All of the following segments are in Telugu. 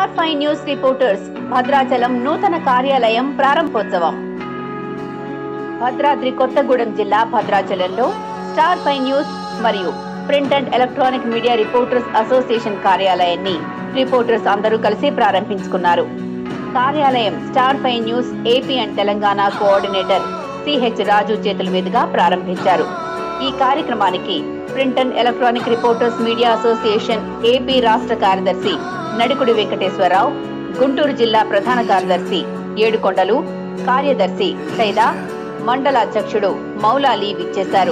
star five news reporters Bhadrachalam నూతన కార్యాలయం ప్రారంభోత్సవం భద్రాద్రి కొత్తగూడెం జిల్లా భద్రాచలంలో స్టార్ ఫైవ్ న్యూస్ మరియు print and electronic media reporters association కార్యాలయాన్ని రిపోర్టర్స్ అందరూ కలిసి ప్రారంభించుకున్నారు కార్యాలయం star five news AP and Telangana coordinator CH Raju చేతుల మీదుగా ప్రారంభించారు ఈ కార్యక్రమానికి print and electronic reporters media association AP రాష్ట్ర కార్యదర్శి నడుకుడి వెంకటేశ్వరరావు గుంటూరు జిల్లా ప్రధాన కార్యదర్శి ఏడుకొండలు కార్యదర్శి సైదా మండల అధ్యక్షుడు మౌలాలి విచ్చేశారు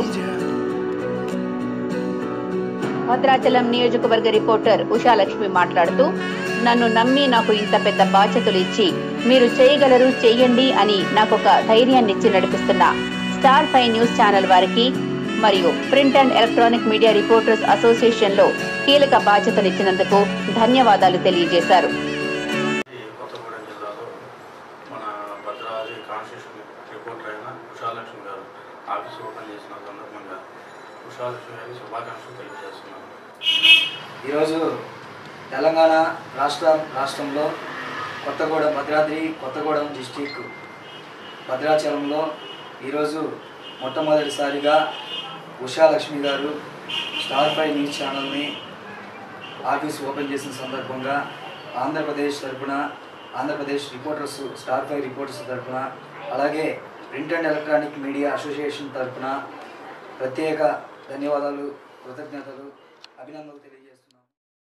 భద్రాచలం నియోజకవర్గ రిపోర్టర్ ఉషాలక్ష్మి మాట్లాడుతూ నన్ను నమ్మి నాకు ఇంత పెద్ద బాధ్యతలు ఇచ్చి మీరు చేయగలరు చెయ్యండి అని నాకొక ధైర్యాన్ని ఇచ్చి నడిపిస్తున్న స్టార్ ఫైవ్ న్యూస్ ఛానల్ వారికి మరియు print and electronic media reporters association లో కీలక బాధ్యతనిచ్చినందుకు ధన్యవాదాలు తెలియజేశారు ఈ కొత్తగూడెం జిల్లాలో మన భద్రాద్రి కాన్స్టిట్యూషన్ రిపోర్టర్ అయిన ఉషాలక్ష్మి గారు ఆఫీస్ ఓపెన్ చేసిన సందర్భంగా ఉషాలక్ష్మి గారికి శుభాకాంక్షలు తెలియజేస్తున్నాను ఈరోజు తెలంగాణ రాష్ట్ర రాష్ట్రంలో కొత్తగూడెం భద్రాద్రి కొత్తగూడెం డిస్టిక్ భద్రాచలంలో ఈరోజు మొట్టమొదటిసారిగా ఉషాలక్ష్మి గారు స్టార్ ఫైవ్ న్యూస్ ఛానల్ని ఆఫీస్ ఓపెన్ చేసిన సందర్భంగా ఆంధ్రప్రదేశ్ తరపున Andhra Pradesh reporters star five reporters తరపున అలాగే print and electronic media association తరపున ప్రత్యేక ధన్యవాదాలు కృతజ్ఞతలు అభినందనలు తెలియ